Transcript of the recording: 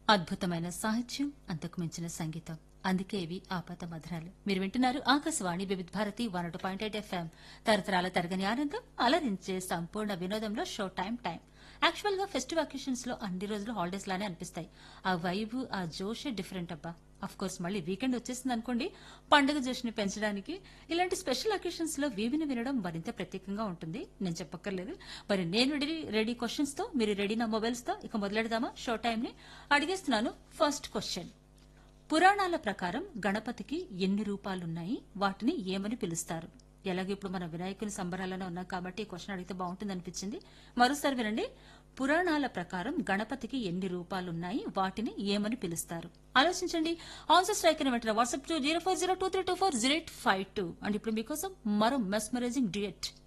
అద్భుతమైన సాహిత్యం అంతకు మించిన సంగీతం అందుకే ఇవి ఆపత మధురాలు మీరు వింటున్నారు Akashvani Vividh Bharati one two point eight FM తరతరాల తరగని ఆనందం అలరించే సంపూర్ణ వినోదంలో షో టైం టైం యాక్చువల్ గా ఫెస్టివ్ అకేషన్స్ లో అన్ని రోజులు హాలిడేస్ లానే అనిపిస్తాయి ఆ వైబ్ ఆ జోషే డిఫరెంట్ అబ్బా అఫ్ కోర్స్ మళ్ళీ వీకెండ్ వచ్చేసింది అనుకోండి పండుగ జోష్ని పెంచడానికి ఇలాంటి స్పెషల్ అకేషన్స్ లో వీవిని వినడం మరింత ప్రత్యేకంగా ఉంటుంది నేను చెప్పక్కర్లేదు మరి నేను రెడీ రెడీ క్వశ్చన్స్ తో మీరు రెడీ నా మొబైల్స్ తో ఇక మొదలెడదామా షో టైం ని అడిగేస్తున్నాను ఫస్ట్ క్వశ్చన్ పురాణాల ప్రకారం గణపతికి ఎన్ని రూపాలున్నాయి వాటిని ఏమని పిలుస్తారు ఎలాగో ఇప్పుడు మన వినాయకుని సంబరాలను ఉన్నాం కాబట్టి ఈ క్వశ్చన్ అడిగితే బాగుంటుంది అనిపించింది మరోసారి వినండి పురాణాల ప్రకారం గణపతికి ఎన్ని రూపాలున్నాయి వాటిని ఏమని పిలుస్తారు ఆలోచించండి ఆన్సర్ స్ట్రైక్ అని వెంటనే WhatsApp two zero four zero two three two four zero eight five two and ఇప్పుడు మీకోసం మరో మెస్మరైజింగ్ డ్యూయట్